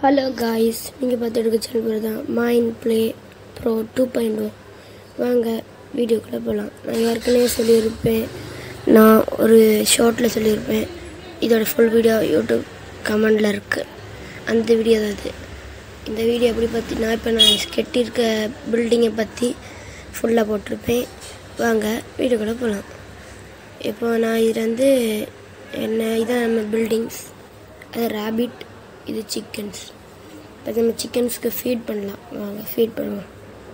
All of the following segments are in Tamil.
ஹலோ காய்ஸ் நீங்கள் பார்த்து எடுக்க சேனல் தான் mind play bro two point O வாங்க வீடியோக்குள்ளே போகலாம் நான் ஏற்கனவே சொல்லியிருப்பேன் நான் ஒரு ஷார்ட்டில் சொல்லியிருப்பேன் இதோட ஃபுல் வீடியோ யூடியூப் கமெண்டில் இருக்குது அந்த வீடியோ தான் இது இந்த வீடியோ எப்படி பற்றி நான் இப்போ நான் கெட்டியிருக்க பில்டிங்கை பற்றி ஃபுல்லாக போட்டிருப்பேன் வாங்க வீடியோக்குள்ளே போகலாம் இப்போ நான் இதில் வந்து என்ன இதான் நம்ம பில்டிங்ஸ் அது ரேபிட் இது சிக்கன்ஸ் அது நம்ம சிக்கன்ஸ்க்கு ஃபீட் பண்ணலாம் வாங்க ஃபீட் பண்ணுவோம்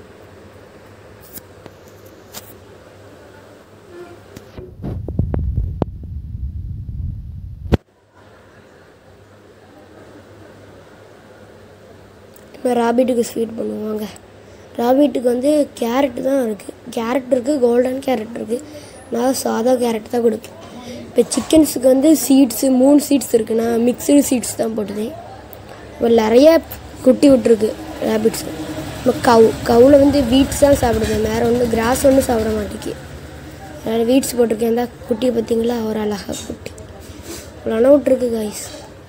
இப்போ ராபிட்டுக்கு ஃபீட் பண்ணுவோம் வாங்க ராபிட்டுக்கு வந்து கேரட் தான் இருக்குது கேரட் இருக்குது கோல்டன் கேரட் இருக்குது நான் சாதா கேரட் தான் கொடுப்பேன் இப்போ சிக்கன்ஸுக்கு வந்து சீட்ஸு மூணு சீட்ஸ் இருக்குது நான் மிக்சடு சீட்ஸ் தான் போட்டுதேன் இப்போ நிறைய குட்டி விட்டுருக்கு ரேபிட்ஸ் இப்போ கவு கவுவில் வந்து வீட்ஸ் தான் சாப்பிடுது வேறு ஒன்றும் கிராஸ் ஒன்றும் சாப்பிட மாட்டேங்கி வேறு வீட்ஸ் போட்டிருக்கேன் தான் குட்டியை பார்த்தீங்களா ஒரு அழகா குட்டி இவ்வளோ விட்ருக்கு காய்ஸ்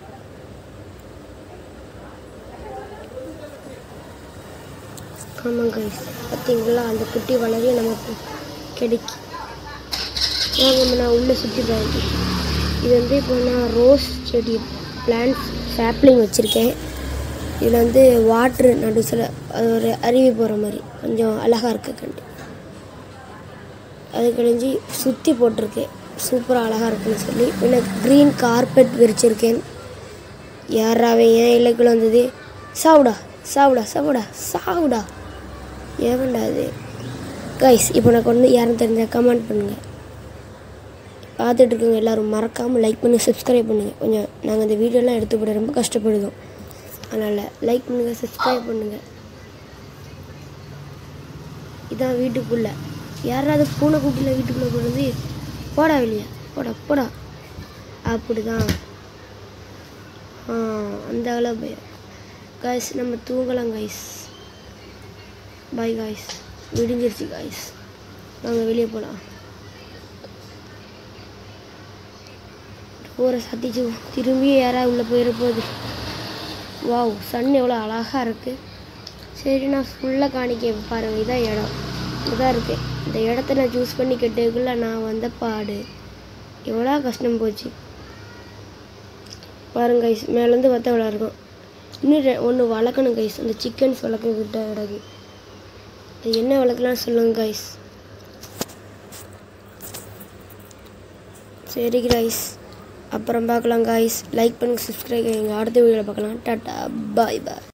ஆமாம் கைஸ் பார்த்தீங்களா அந்த குட்டி வளரே நமக்கு கிடைக்கும் வாங்க நான் உள்ளே சுற்றி பார்த்து இது வந்து இப்போ நான் ரோஸ் செடி பிளான்ட்ஸ் சாப்ளிங் வச்சுருக்கேன் இதில் வந்து வாட்ரு நடுசில் அது ஒரு அருவி போகிற மாதிரி கொஞ்சம் அழகாக இருக்க கண்டு அது கழிஞ்சு சுற்றி போட்டிருக்கேன் சூப்பராக அழகாக இருக்குன்னு சொல்லி எனக்கு க்ரீன் கார்பெட் விரிச்சிருக்கேன் யாராவே ஏன் இலைக்குள்ள வந்தது சாவுடா சாவுடா சாவுடா சாவுடா ஏவன்டா அது கைஸ் இப்போ நான் கொண்டு வந்து யாரும் தெரிஞ்சால் கமெண்ட் பண்ணுங்கள் பார்த்துட்டு இருக்கவங்க எல்லோரும் மறக்காமல் லைக் பண்ணி சப்ஸ்கிரைப் பண்ணுங்கள் கொஞ்சம் நாங்கள் இந்த வீடியோலாம் எடுத்து போட ரொம்ப கஷ்டப்படுதோம் அதனால் லைக் பண்ணுங்கள் சப்ஸ்கிரைப் பண்ணுங்கள் இதான் வீட்டுக்குள்ளே யாராவது பூனை குட்டியில் வீட்டுக்குள்ளே போகிறது போடா வெளியே போடா போடா அப்படி தான் ஆ அந்த அளவு பயம் காய்ஸ் நம்ம தூங்கலாம் காய்ஸ் பாய் காய்ஸ் விடிஞ்சிருச்சு காய்ஸ் நாங்கள் வெளியே போகலாம் ஊரை சத்திச்சு திரும்பி யாராவது உள்ளே போயிட போகுது வாவ் சன் எவ்வளோ அழகாக இருக்குது சரி நான் ஃபுல்லாக காணிக்க பாருங்கள் இதான் இடம் இதான் இருக்குது இந்த இடத்த நான் சூஸ் பண்ணி கெட்டதுக்குள்ளே நான் வந்த பாடு எவ்வளோ கஷ்டம் போச்சு பாருங்க கைஸ் மேலேருந்து பார்த்தா இவ்வளோ இருக்கும் இன்னும் ரெ ஒன்று வளர்க்கணும் கைஸ் அந்த சிக்கன்ஸ் வளர்க்கக்கிட்ட கிடக்கு அது என்ன வளர்க்கலாம் சொல்லுங்க கைஸ் சரி கைஸ் அப்புறம் பார்க்கலாம் காய்ஸ் லைக் பண்ணுங்கள் சப்ஸ்கிரைப் பண்ணுங்கள் அடுத்த வீடியோவில் பார்க்கலாம் டாட்டா பாய் பாய்